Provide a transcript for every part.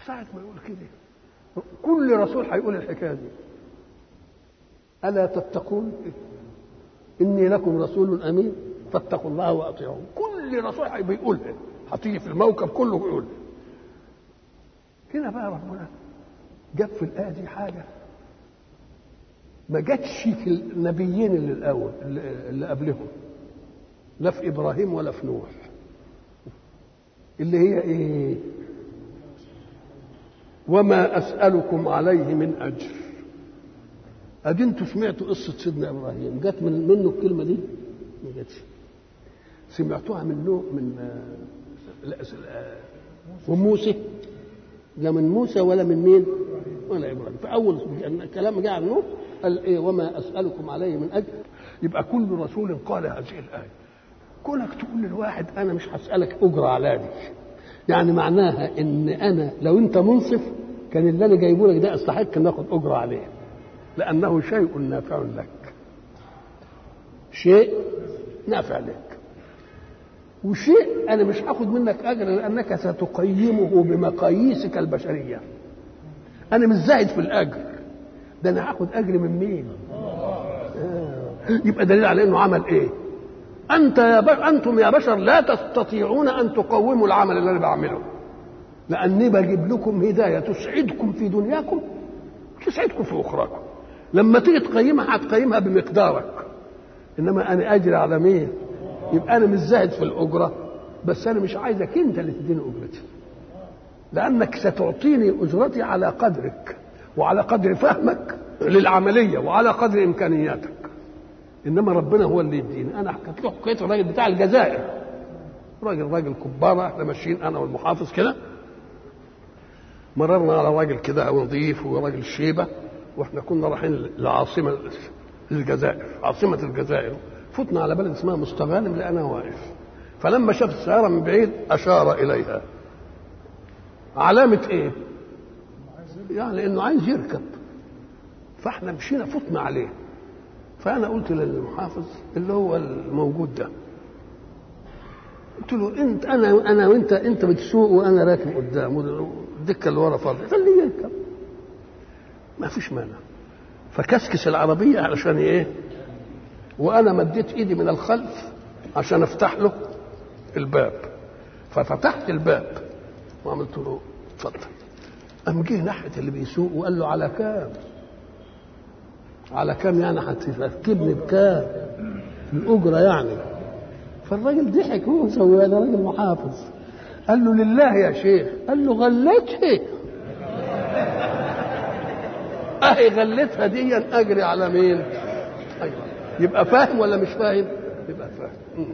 ساعة ما يقول كده كل رسول هيقول الحكاية دي ألا تتقون إني لكم رسول أمين فاتقوا الله وأطيعون كل رسول بيقولها هتيجي في الموكب كله بيقول هنا بقى ربنا جاب في الآية دي حاجة ما جاتش في النبيين اللي الأول اللي قبلهم لا في إبراهيم ولا في نوح اللي هي إيه وما أسألكم عليه من أجر أدي أنتوا سمعتوا قصة سيدنا إبراهيم جت من منه الكلمة دي ما جاتش سمعتوها من نوح من وموسى لا من موسى ولا من مين ولا إبراهيم فأول كلام جاء عن نوح قال إيه وما أسألكم عليه من أجر يبقى كل رسول قال هذه الآية كونك تقول للواحد أنا مش هسألك أجر على دي يعني معناها ان انا لو انت منصف كان اللي انا جايبه لك ده استحق ان اخد اجره عليه لانه شيء نافع لك شيء نافع لك وشيء انا مش هاخد منك اجر لانك ستقيمه بمقاييسك البشريه انا مش زاهد في الاجر ده انا هاخد اجر من مين آه. يبقى دليل على انه عمل ايه أنت يا بشر أنتم يا بشر لا تستطيعون أن تقوموا العمل اللي أنا بعمله لأني بجيب لكم هداية تسعدكم في دنياكم تسعدكم في أخراكم لما تيجي تقيمها هتقيمها بمقدارك إنما أنا أجري على مين يبقى أنا مش زاهد في الأجرة بس أنا مش عايزك أنت اللي تديني أجرتي لأنك ستعطيني أجرتي على قدرك وعلى قدر فهمك للعملية وعلى قدر إمكانياتك انما ربنا هو اللي يديني انا حكيت له حكايه الراجل بتاع الجزائر راجل راجل كبارة احنا ماشيين انا والمحافظ كده مررنا على راجل كده نظيف وراجل شيبه واحنا كنا رايحين لعاصمه الجزائر عاصمه الجزائر فتنا على بلد اسمها مستغانم لأنا واقف فلما شاف السياره من بعيد اشار اليها علامه ايه يعني انه عايز يركب فاحنا مشينا فتنا عليه فانا قلت للمحافظ اللي هو الموجود ده قلت له انت انا انا وانت انت بتسوق وانا راكب قدام الدكه اللي ورا فاضيه خليه يركب ما فيش مانع فكسكس العربيه علشان ايه وانا مديت ايدي من الخلف عشان افتح له الباب ففتحت الباب وعملت له اتفضل قام جه ناحيه اللي بيسوق وقال له على كام على كام يعني هتركبني بكام الأجرة يعني فالراجل ضحك هو سوى ده راجل محافظ قال له لله يا شيخ قال له غلتها اهي غلتها دي اجري على مين أيوة. يبقى فاهم ولا مش فاهم يبقى فاهم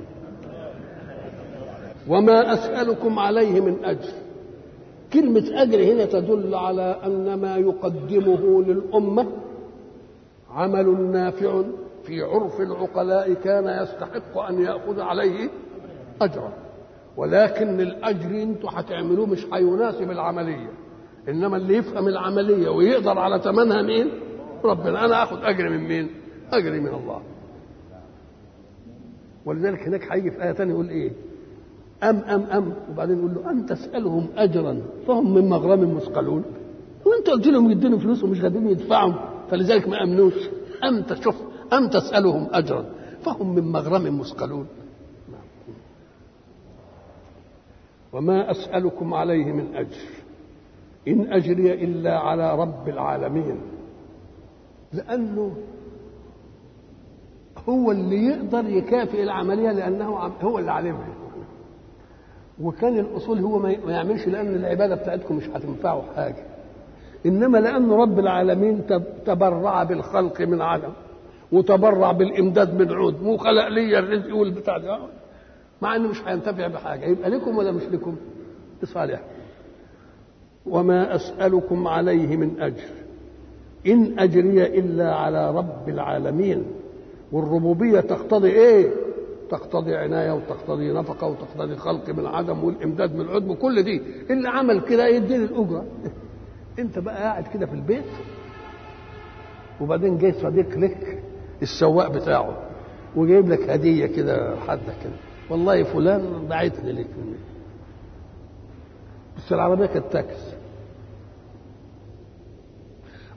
وما اسالكم عليه من اجر كلمه اجر هنا تدل على ان ما يقدمه للامه عمل نافع في عرف العقلاء كان يستحق ان ياخذ عليه اجرا ولكن الاجر انتوا هتعملوه مش هيناسب العمليه انما اللي يفهم العمليه ويقدر على ثمنها مين ربنا انا اخذ اجر من مين اجري من الله ولذلك هناك هيجي في ايه ثانيه يقول ايه ام ام ام وبعدين يقول له ان تسالهم اجرا فهم من مغرم مثقلون وانت قلت لهم يدينوا فلوس ومش قادرين يدفعوا فلذلك ما امنوش ام تشوف ام تسالهم اجرا فهم من مغرم مثقلون وما اسالكم عليه من اجر ان اجري الا على رب العالمين لانه هو اللي يقدر يكافئ العمليه لانه هو اللي علمها وكان الاصول هو ما يعملش لان العباده بتاعتكم مش هتنفعه حاجه انما لان رب العالمين تبرع بالخلق من عدم وتبرع بالامداد من عود مو خلق لي الرزق والبتاع ده مع انه مش هينتفع بحاجه يبقى لكم ولا مش لكم لصالح وما اسالكم عليه من اجر ان اجري الا على رب العالمين والربوبيه تقتضي ايه تقتضي عنايه وتقتضي نفقه وتقتضي خلق من عدم والامداد من عدم وكل دي اللي عمل كده يديني الاجره انت بقى قاعد كده في البيت وبعدين جاي صديق لك السواق بتاعه وجايب لك هديه كده حدك كده والله فلان بعتني لك بس العربيه كانت تاكس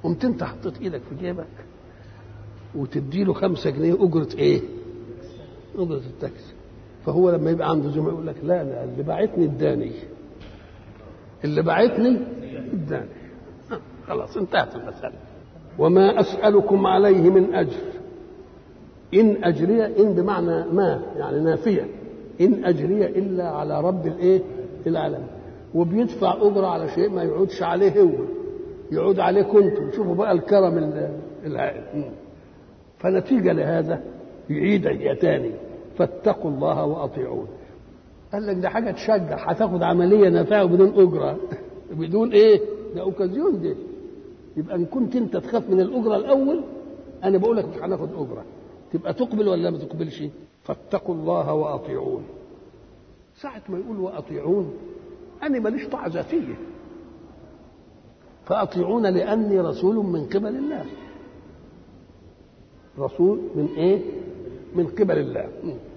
قمت انت حطيت ايدك في جيبك وتدي له خمسة جنيه اجرة ايه؟ اجرة التاكسي فهو لما يبقى عنده زملاء يقول لك لا لا اللي باعتني اداني اللي باعتني اداني آه، خلاص انتهت المسألة وما أسألكم عليه من أجر إن أجري إن بمعنى ما يعني نافية إن أجري إلا على رب الإيه؟ العالم وبيدفع أجرة على شيء ما يعودش عليه هو يعود عليكم انتم شوفوا بقى الكرم ال- الهائل فنتيجة لهذا يعيد هي تاني فاتقوا الله وأطيعون قال لك ده حاجة تشجع هتاخد عملية نافعة بدون أجرة بدون إيه؟ ده أوكازيون ده يبقى إن كنت أنت تخاف من الأجرة الأول أنا بقول لك مش هناخد أجرة تبقى تقبل ولا ما تقبلش؟ فاتقوا الله وأطيعون ساعة ما يقول وأطيعون أنا ماليش طاعة ذاتية فأطيعون لأني رسول من قبل الله رسول من إيه؟ من قبل الله